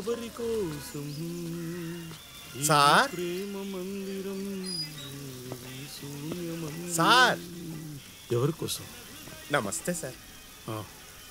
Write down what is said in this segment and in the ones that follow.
ఎవరి కోసం ఈ సార్? ప్రేమ మందిరం ఈ శూన్య మందిరం. సార్ ఎవరి కోసం నమస్తే సార్ ఆ.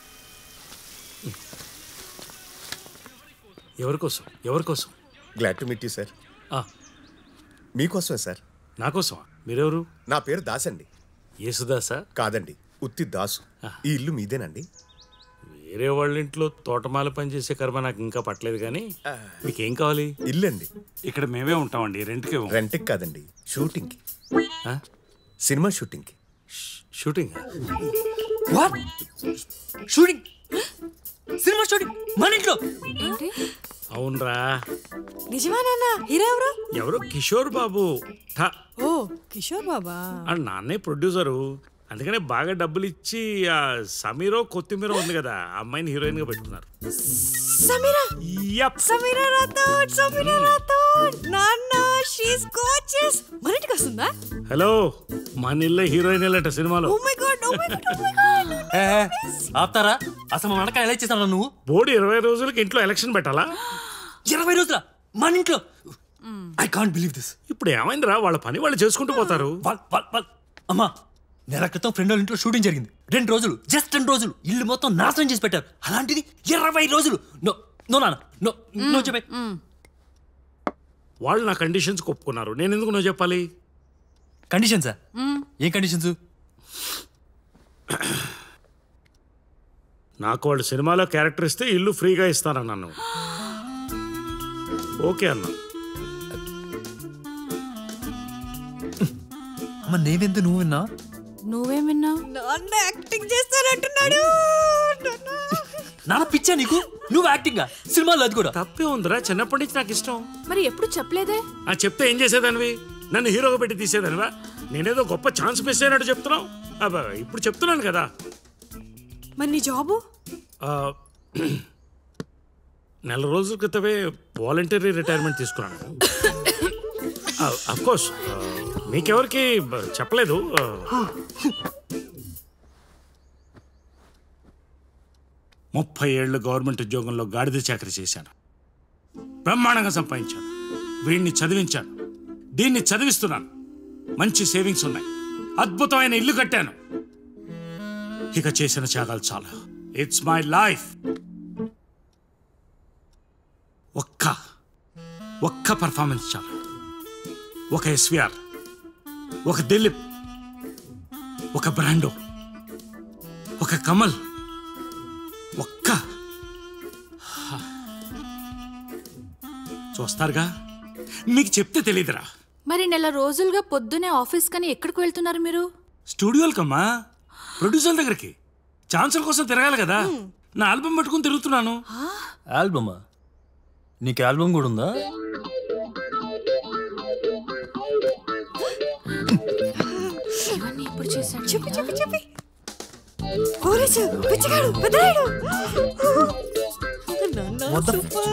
ఎవరి కోసం ఎవరి కోసం glad to meet you sir ఆ, మీకోసమే సార్ నా కోసమా మీరెవరు నా పేరు దాస్ అండి యేసుదాసా కాదండి ఉత్తి దాసు ఈ ఇల్లు మీదేనండి వేరే వాళ్ళ ఇంట్లో తోటమాల పని చేసే కర్మ నాకు ఇంకా పట్టలేదు కానీ మీకేం కావాలి ఇల్లండి ఇక్కడ మేమే ఉంటామండి రెంట్కి ఇవ్వం. రెంట్కి కాదండి షూటింగ్కి ఆ? సినిమా షూటింగ్కి shooting what shooting cinema shooting మన ఇంట్లో ఏంటి అవునరా నిజమా నాన్న హీరో ఎవరు ఎవరో కిషోర్ బాబు ఠ. ఓ కిషోర్ బాబా ఆ నాన్నే ప్రొడ్యూసరు అందుకనే బాగా డబ్బులు ఇచ్చి ఆ సమీరో కొత్తిమీర ఉంది కదా ఆ అమ్మాయిని హీరోయిన్ గా పెట్టుకున్నారు సమీరా యప్ సమీరా రాథోడ్ సమీరా రాథోడ్ నాన్న షీస్ గోర్జియస్ మన ఇంటికి వస్తుందా హలో మా నిల్ల హీరోయిన్ వెళ్ళట సినిమాలో oh my god oh my god oh my god ఏ, ఏ, ఆపుతారా అసలు మన అడక ఎలా చేస్తారా నువ్వు బోర్డు ఇరవై రోజులకి ఇంట్లో ఎలక్షన్ పెట్టాలా ఇరవై రోజుల మన ఇంట్లో ఐ కాంట్ బిలీవ్ దిస్ ఇప్పుడు ఏమైందిరా వాళ్ళ పని వాళ్ళు చేసుకుంటూ పోతారు అమ్మా నెల క్రితం ఫ్రెండ్ వాళ్ళ ఇంట్లో షూటింగ్ జరిగింది రెండు రోజులు జస్ట్ రెండు రోజులు ఇల్లు మొత్తం నాశనం చేసి పెట్టారు అలాంటిది ఇరవై రోజులు నో నో నాన్న నో నో చెప్పే వాళ్ళు నా కండిషన్స్ ఒప్పుకున్నారు నేను ఎందుకు నువ్వు చెప్పాలి కండిషన్సా ఏం కండిషన్స్ నాకు వాళ్ళు సినిమాలో క్యారెక్టర్ ఇస్తే ఇల్లు ఫ్రీగా ఇస్తానన్నాను ఓకే అన్నా అమ్మ నేనెందుకు నువ్వు విన్నా నువ్వేం విన్నావు నాన్న యాక్టింగ్ చేస్తానంటున్నాడు నాన్న పిచ్చా నీకు నువ్వు యాక్టింగ్ సినిమాలో అది కూడా తప్పే ఉందిరా చిన్నప్పటి నుంచి నాకు ఇష్టం మరి ఎప్పుడు చెప్పలేదే ఆ చెప్తే ఏం చేసేదానివి నన్ను హీరోగా పెట్టి తీసేదానివా నేనేదో గొప్ప ఛాన్స్ మిస్ అయినట్టు చెప్తున్నావు అబ్బా ఇప్పుడు చెప్తున్నాను కదా మరి నీ జాబు ఆ, నెల రోజుల క్రితమే వాలంటరీ రిటైర్మెంట్ తీసుకున్నాను కోర్స్ మీకెవరికి బ- చెప్పలేదు ఆ, ముప్పై ఏళ్ళు గవర్నమెంట్ ఉద్యోగంలో గాడిద చాకరీ చేశాను బ్రహ్మాండంగా సంపాదించాను వీడిని చదివించాను దీన్ని చదివిస్తున్నాను మంచి సేవింగ్స్ ఉన్నాయి అద్భుతమైన ఇల్లు కట్టాను ఇక చేసిన త్యాగాలు చాలా ఇట్స్ మై లైఫ్ ఒక్క ఒక్క పర్ఫార్మెన్స్ చాలు ఒక ఎస్విఆర్ ఒక దిలీప్ ఒక బ్రాండో ఒక కమల్ ఒక్క చూస్తారుగా మీకు చెప్తే తెలీదురా మరి నెల రోజులుగా పొద్దునే ఆఫీస్ కని ఎక్కడికి వెళ్తున్నారు మీరు స్టూడియోలకమ్మా ప్రొడ్యూసర్ దగ్గరికి ఛాన్సుల కోసం తిరగాలి కదా నా ఆల్బమ్ పట్టుకుని తిరుగుతున్నాను ఆల్బమా నీకు ఆల్బమ్ కూడా ఉందా ఇవన్నీ ఎప్పుడు చేశాడు చెప్పి చెప్పి చెప్పి పోలీసు పిచ్చిగాడు పెద్దరాయుడు What the-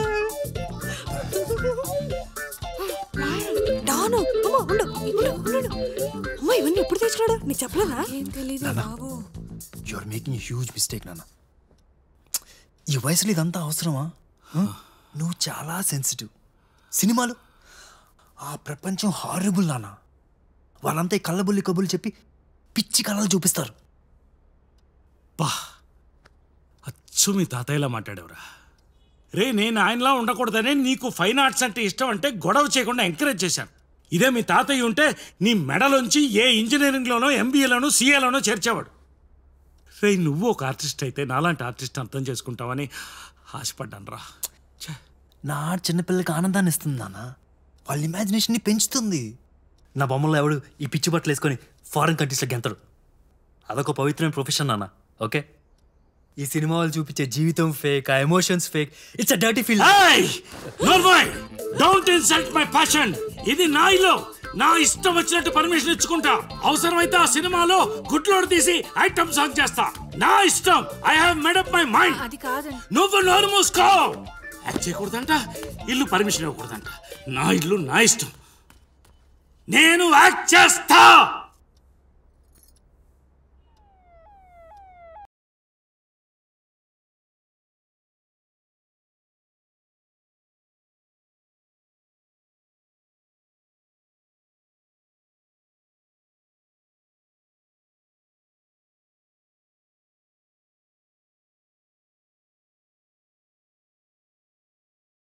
డాను అమ్మ ఉండు ఉండు ఉండు అమ్మ ఇవన్నీ ఎప్పుడు తెచ్చినాడు నీకు చెప్పలేదా ఏం తెలీదు బాబు you are making huge mistake నాన్న ఈ వయసులో ఇదంతా అవసరమా Huh? నువ్వు చాలా సెన్సిటివ్ సినిమాలు ఆ ప్రపంచం హారబుల్ నాన్న వాళ్ళంతా ఈ కళ్ళబుల్లి కబుర్లు చెప్పి పిచ్చి కళలు చూపిస్తారు బా అచ్చు మీ తాతయ్యలా మాట్లాడేవరా రే నేను ఆయనలా ఉండకూడదనే నీకు ఫైన్ ఆర్ట్స్ అంటే ఇష్టం అంటే గొడవ చేయకుండా ఎంకరేజ్ చేశాను ఇదే మీ తాతయ్య ఉంటే నీ మెడలోంచి ఏ ఇంజనీరింగ్లోనో ఎంబీఏలోనో సీఏలోనో చేర్చేవాడు రే నువ్వు ఒక ఆర్టిస్ట్ అయితే నాలాంటి ఆర్టిస్ట్ అర్థం చేసుకుంటావని ఆశపడ్డాను రా నా ఆర్ట్ చిన్నపిల్లలకి ఆనందాన్ని ఇస్తుంది నాన్న వాళ్ళ ఇమాజినేషన్ని పెంచుతుంది నా బొమ్మలో ఎవడు ఈ పిచ్చి బట్టలు వేసుకొని ఫారిన్ కంట్రీస్లో గెంతడు అదొక పవిత్రమైన ప్రొఫెషన్ నాన్న ఓకే ఈ సినిమా వాళ్ళు చూపించే జీవితం ఫేక్ ఆ emotions fake it's a dirty feel don't insult my passion ఇది నా ఇల్లు నా ఇష్టం వచ్చినట్టు పర్మిషన్ ఇచ్చుకుంటా అవసరమైతే ఆ సినిమాలో గుడ్లోడు తీసి ఐటమ్ సాంగ్ చేస్తా నా ఇష్టం I have made up my mind అది కాదండి నువ్వు నోరు మూసుకో యాక్ట్ చేయకూడదంట ఇల్లు పర్మిషన్ ఇవ్వకూడదంట నా ఇల్లు నా ఇష్టం నేను యాక్ట్ చేస్తా